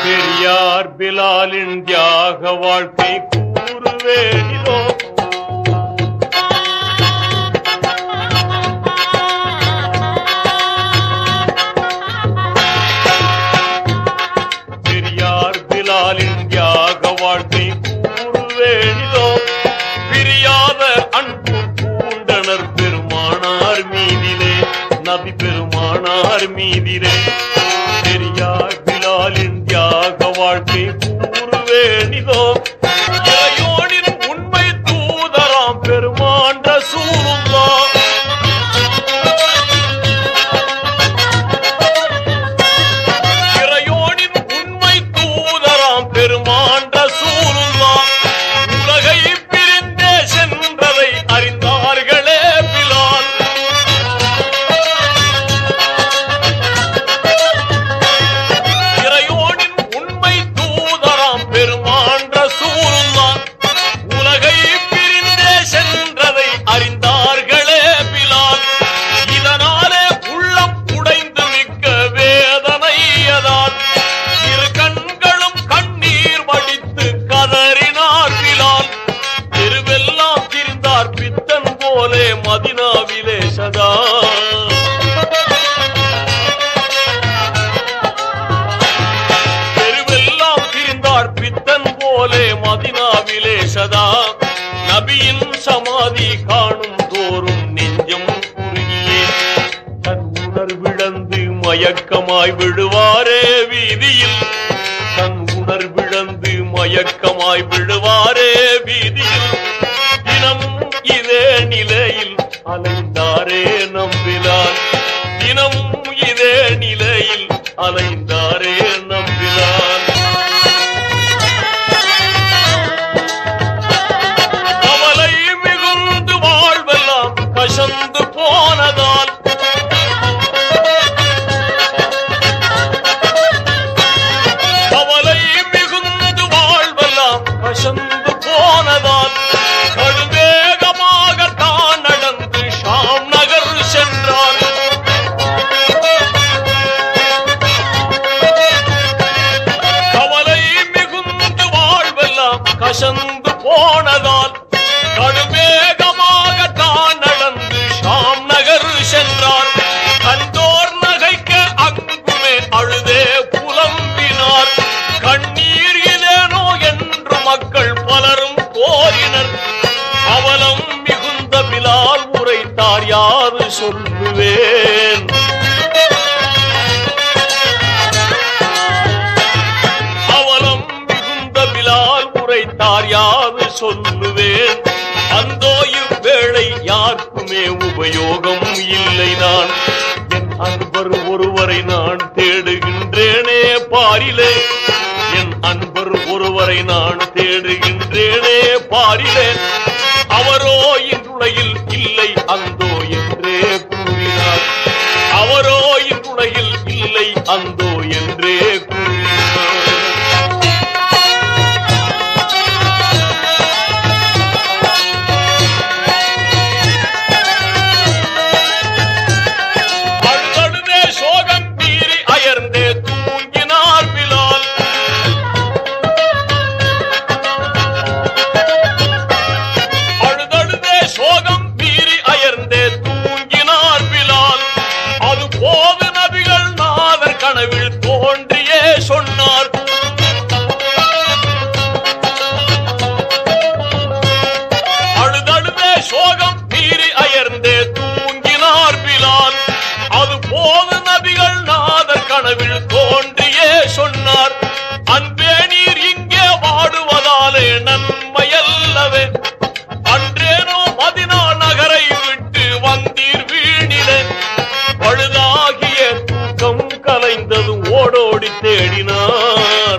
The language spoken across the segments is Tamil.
பெரியார் பிலாலின் தியாக வாழ்க்கை கூறுவேனிதோ பெரியார் பிலாலின் தியாக வாழ்க்கை கூறுவேனிதோ பிரியாத அன்பு பூண்டனர் பெருமானார் மீதிலே நபி பெருமானார் மீதிலே பெரியார் பிலாலின் தியாக வாழ்க்கை கூறுவேனிதோ இறையோனின் உண்மை தூதராம் பெருமான் ரசூலுல்லாஹ் இறையோனின் உண்மை தூதராம் பெருமான் ரசூலுல்லாஹ் உலகை பிரிந்தே சென்றதை அறிந்தார்களே பிலால் இறையோனின் உண்மை தூதராம் பெருமான் ரசூலுல்லாஹ் உலகை பிரிந்தே சென்றதை அறிந்தார்களே பிலால் இதனாலே உள்ளம் உடைந்து மிக்க வேதனையதால் இரு கண்களும் கண்ணீர் வடித்து கதறினார் பிலால் தெருவெல்லாம் திரிந்தார் பித்தன் போலே மதினாவிலே சதா தெருவெல்லாம் திரிந்தார் பித்தன் போலே மதினாவிலே சதா நபியின் சமாதி காணும் தோறும் நெஞ்சம் குறுகியே தன் உணர்விழந்து மயக்கமாய் விழுவாரே வீதியில் தன் உணர்விழந்து மயக்கமாய் விழுவாரே வீதியில் தினமும் இதே நிலையில் அலைந்தாரே நம்பினார் தினமும் இதே நிலையில் அலைந்தாரே நம்பினார் கவலை மிகுந்து வாழ்வெல்லாம் கசந்து போனதால் கவலை மிகுந்து வாழ்வெல்லாம் கசந்து போனதால் கடுவேகமாக தான் நடந்து ஷாம் நகர் சென்றார் கவலை மிகுந்து வாழ்வெல்லாம் கசந்து போனதால் கடுவேகமாக தான் நடந்து ஷாம் நகர் சென்றார் கண்டோர் நகைக்க அங்குமே அழுதே புலம்பினார் கண்ணீர் இலேனோ என்று மக்கள் பலரும் கோரினர் அவலம் மிகுந்த பிலால் உரைத்தார் யாரு சொல்லுவேன் அவலம் மிகுந்த பிலால் உரைத்தார் யாது சொல்லுவேன் அந்தோ இவ்வேளை யாருக்குமே உபயோகம் இல்லை நான் என் அன்பர் ஒருவரை நான் தேடுகின்றேனே பாரிலே என் அன்பர் ஒருவரை நான் தேடுகின்றேனே பாரிலே அவரோ இன்றுலகில் இல்லை அந்தோ என்றே கூறினார் அவரோ இன்றுலகில் இல்லை அந்தோ என்றே கூறினார் அழுதழுதே சோகம் மீறி அயர்ந்தே தூங்கினார் பிலால் அழுதழுதே சோகம் மீறி அயர்ந்தே தூங்கினார் பிலால் அது போது நபிகள் நாதர் கனவில் தோன்றியே சொன்னார் அழுதழுதே சோகம் மீறி அயர்ந்தே தூங்கினார் பிலால் அது போது நபிகள் நாதர் கனவில் தோன்றியே சொன்னார் அன்பே நீர் இங்கே வாடுவதாலே நன்மையல்லவே அன்றேனோ மதினா நகரை விட்டு வந்தீர் வீணிலே பழுதாகிய தூக்கம் கலைந்தது ஓடோடி தேடினார்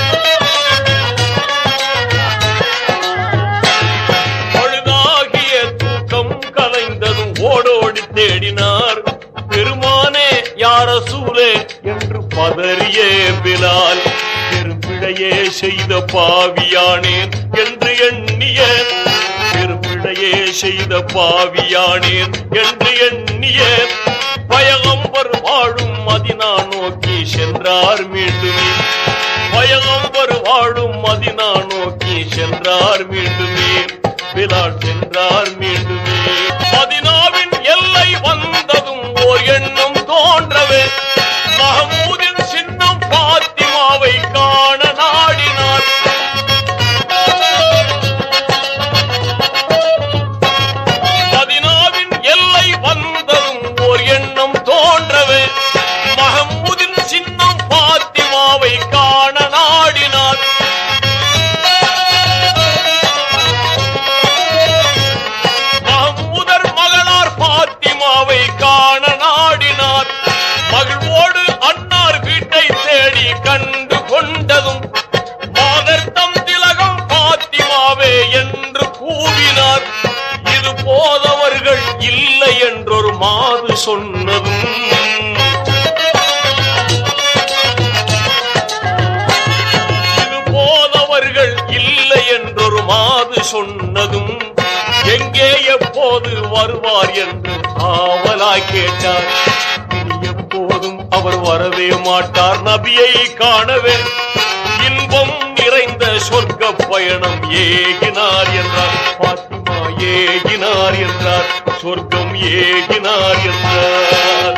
பழுதாகிய தூக்கம் கலைந்ததும் ஓடோடி தேடினார் பெருமானே யார சூலே என்று பதறியே பிலால் பெரும்பிழையே செய்த பாவியானேன் என்று எண்ணிய பெரும்பிழையே செய்த பாவியானேன் என்று எண்ணிய பயகம்பர் வாழும் மதினா நோக்கி சென்றார் மீண்டுமே பயங்கர் வாழும் மதினா நோக்கி சென்றார் மீண்டுமே பிலால் சென்றார் மீண்டுமே மதினாவின் எல்லை வந்ததும் ஓர் எண்ணம் தோன்றவே மஹமூதின் சின்னம் பாத்திமாவை காண நாடினார் மதினாவின் எல்லை வந்ததும் ஓர் எண்ணம் தோன்றவே மஹமூதின் சின்னம் பாத்திமாவை காண நாடினார் மஹமூதர் மகளார் பாத்திமாவை காண நாடினார் மகிழ்வோடு அன்னார் வீட்டை தேடி கண்டு கொண்டதும் மாதர்த்தம் திலகம் பாத்திமாவே என்று கூவினார் இது போதவர்கள் இல்லை என்றொரு மாது சொன்னதும் இது போதவர்கள் இல்லை என்றொரு மாது சொன்னதும் எங்கே எப்போது வருவார் என்று ஆவலாய் கேட்டார் இனி எப்போதும் அவர் வரவே மாட்டார் நபியை காணவே இன்பம் நிறைந்த சொர்க்க பயணம் ஏகினார் என்றார் பாத்திமா ஏகினார் என்றார் சொர்க்கம் ஏகினார் என்றார்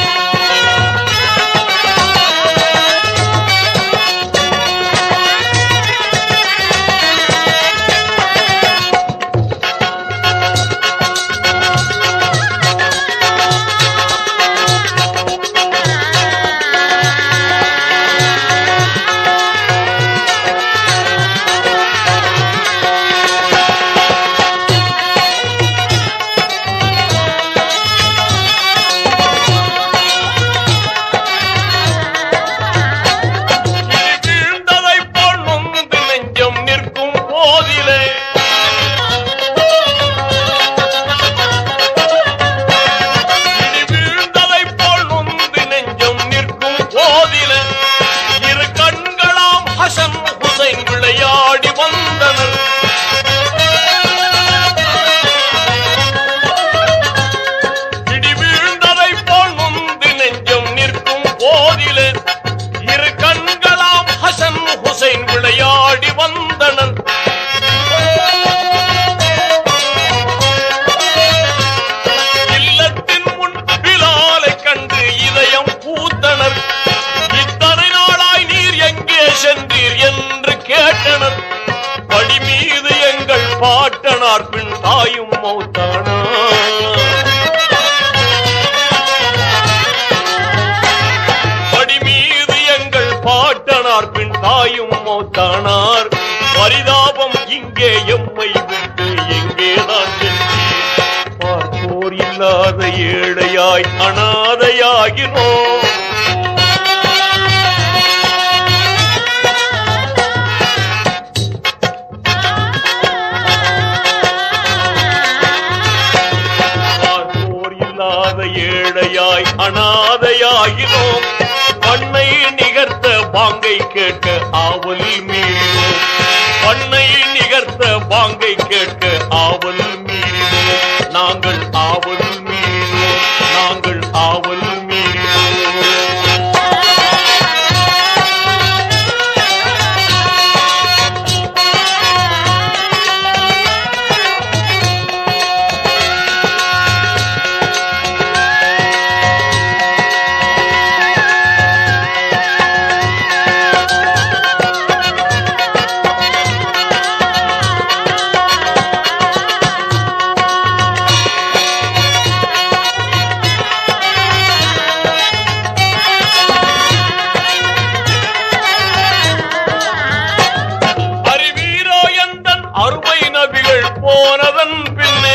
இடி வீழ்ந்ததைப் போல் நொந்து நெஞ்சம் நிற்கும் போதிலே இடி வீழ்ந்ததைப் போல் நொந்து நெஞ்சம் நிற்கும் போதிலே இரு கண்களாம் ஹசன் ஹுசைன் விளையாடி வந்தனர் இடி வீழ்ந்ததைப் போல் நொந்து நெஞ்சம் நிற்கும் போதிலே இரு கண்களாம் ஹசன் ஹுசைன் விளையாடி வந்தனர் இல்லத்தின் முன் பிலாலை கண்டு இதயம் பூத்தனர் இத்தனை நாளாய் நீர் எங்கே சென்றீர் என்று கேட்டனர் படி மீது எங்கள் பாட்டனார் பின் தாயும் மௌத்தானா படி மீது எங்கள் பாட்டனார் பின் தாயும் மௌத்தானார் பரிதாபம் இங்கே எம்மை விட்டு எங்கே தான் சென்றீர் பார்ப்போர் இல்லாத ஏழையாய் அனாதையாகினோம் பார்ப்போர் இல்லாத ஏழையாய் அனாதையாகினோம் பண்ணை நிகர்த்த பாங்கை கேட்க ஆவல் மீறினோம் பண்ணை நிகர்த்த பாங்கை கேட்க ஆவல் மீறினோம் நாங்கள் ஆவல் மீறினோம் நாங்கள் ஆவல் மீறினோம் அறிவீரோ எந்தன் அருமை நபிகள் போனதன் பின்னே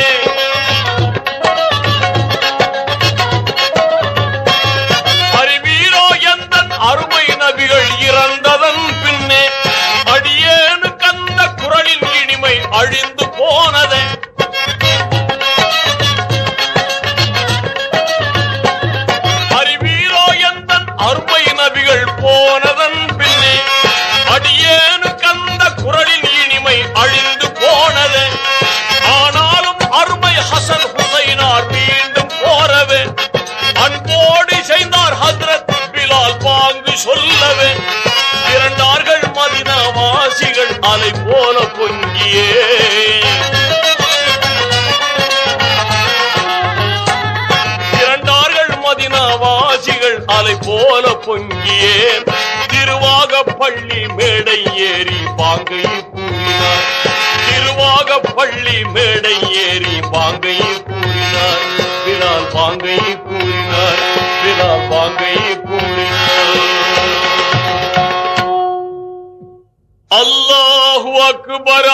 அறிவீரோ எந்தன் அருமை நபிகள் இறந்ததன் பின்னே அடியேனு கந்த குரலின் இனிமை அழிந்து போனதே அறிவீரோ எந்தன் அருமை நபிகள் போனதன் பின்னே அடியேனு கந்த குரலின் இனிமை அழிந்து போனது ஆனாலும் அருமை ஹசன் ஹுசைனார் மீண்டும் போறவே அன்போடு செய்தார் ஹத்ரத் பிலால் பாங்கு சொல்லவே இரண்டார்கள் அலை போல பொங்கியே இரண்டார்கள் மதினாவாசிகள் அலை போல பொங்கியே திருவாக பள்ளி மேடை ஏறி பாங்கை கூறினார் திருவாக பள்ளி மேடை ஏறி பாங்கை கூறினார் பிலால் பாங்கை கூறினார் பிலால் பாங்கை கூறினார் அல்லாஹு அக்பர்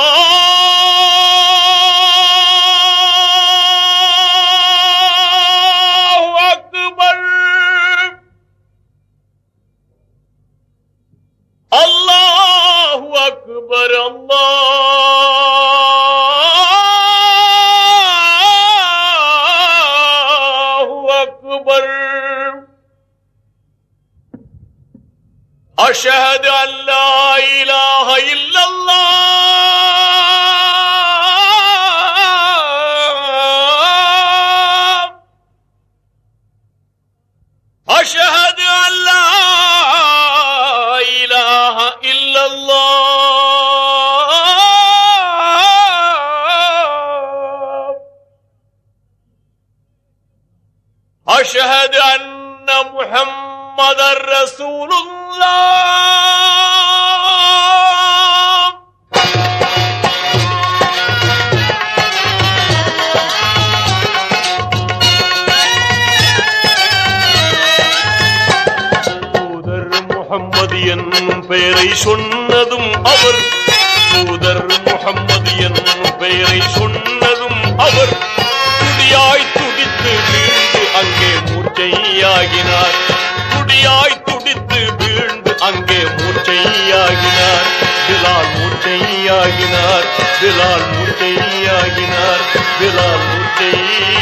அல்லாஹு அக்பர் அல்லாஹு அக்பர் அல்லாஹு அக்பர் أشهد أن لا إله إلا الله أشهد أن لا إله إلا الله أشهد أن محمد رسول الله தூதர் முகம்மது என்னும் பெயரை சொன்னதும் அவர் தூதர் முகம்மது என்னும் பெயரை சொன்னதும் அவர் துடியாய் துடித்து வீழ்ந்து அங்கே மூர்ச்சையாகினார் துடியாய் துடித்து வீழ்ந்து அங்கே மூர்ச்சையாகினார் பிலால் மூர்ச்சையாகினார் பிலால் மூர்ச்சையாகினார் பிலால் மூர்ச்சை